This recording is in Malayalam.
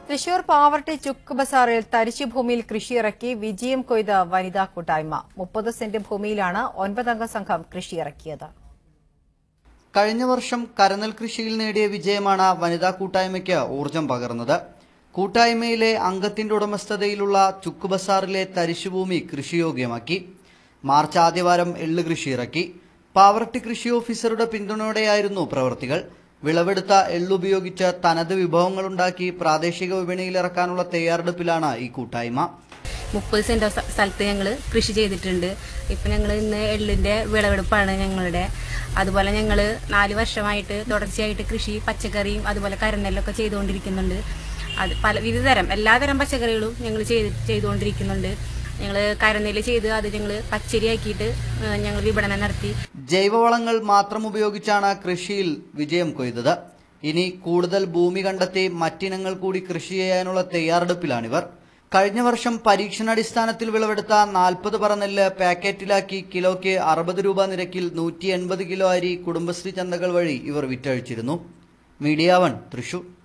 തൃശൂർ പാവർട്ടി ചുക്ക് ബസാറിൽ തരിശുഭൂമിയിൽ കൃഷിയിറക്കി വിജയം കൊയ്ത വനിതാ കൂട്ടായ്മ മുപ്പത് സെന്റ് ഭൂമിയിലാണ് ഒൻപതംഗ സംഘം കൃഷിയിറക്കിയത് കഴിഞ്ഞ വർഷം കരനെൽ കൃഷിയിൽ നേടിയ വിജയമാണ് വനിതാ കൂട്ടായ്മയ്ക്ക് ഊർജം പകർന്നത് കൂട്ടായ്മയിലെ അംഗത്തിന്റെ ഉടമസ്ഥതയിലുള്ള ചുക്ക് ബസാറിലെ തരിശുഭൂമി കൃഷിയോഗ്യമാക്കി മാർച്ച് ആദ്യവാരം എള്ള് കൃഷി ഇറക്കി പാവർട്ടി കൃഷി ഓഫീസറുടെ പിന്തുണയോടെയായിരുന്നു പ്രവൃത്തികൾ വിളവെടുത്ത എള്ളുപയോഗിച്ച് തനത് വിഭവങ്ങളുണ്ടാക്കി പ്രാദേശിക വിപണിയിൽ ഇറക്കാനുള്ള തയ്യാറെടുപ്പിലാണ് ഈ കൂട്ടായ്മ മുപ്പത് സെന്റ് സ്ഥ- സ്ഥലത്ത് ഞങ്ങൾ കൃഷി ചെയ്തിട്ടുണ്ട് ഇപ്പം ഞങ്ങൾ ഇന്ന് എള്ളിന്റെ വിളവെടുപ്പാണ് ഞങ്ങളുടെ അതുപോലെ ഞങ്ങൾ നാല് വർഷമായിട്ട് തുടർച്ചയായിട്ട് കൃഷി പച്ചക്കറിയും അതുപോലെ കരനെല്ലൊക്കെ ചെയ്തുകൊണ്ടിരിക്കുന്നുണ്ട് അത് പല വിവിധ തരം എല്ലാതരം പച്ചക്കറികളും ഞങ്ങൾ ചെയ്ത് ചെയ്തുകൊണ്ടിരിക്കുന്നുണ്ട് ഞങ്ങൾ കരനെല്ല് ചെയ്ത് അത് ഞങ്ങൾ പച്ചരിയാക്കിയിട്ട് ഞങ്ങൾ വിപണനം നടത്തി ജൈവവളങ്ങൾ മാത്രം ഉപയോഗിച്ചാണ് കൃഷിയിൽ വിജയം കൊയ്തത് ഇനി കൂടുതൽ ഭൂമി കണ്ടെത്തി മറ്റിനങ്ങൾ കൂടി കൃഷി ചെയ്യാനുള്ള തയ്യാറെടുപ്പിലാണിവർ കഴിഞ്ഞ വർഷം പരീക്ഷണാടിസ്ഥാനത്തിൽ വിളവെടുത്ത നാൽപ്പത് പറ നെല്ല് പാക്കറ്റിലാക്കി കിലോയ്ക്ക് അറുപത് രൂപ നിരക്കിൽ നൂറ്റി എൺപത് കിലോ അരി കുടുംബശ്രീ ചന്തകൾ വഴി ഇവർ വിറ്റഴിച്ചിരുന്നു മീഡിയ വൺ തൃശൂർ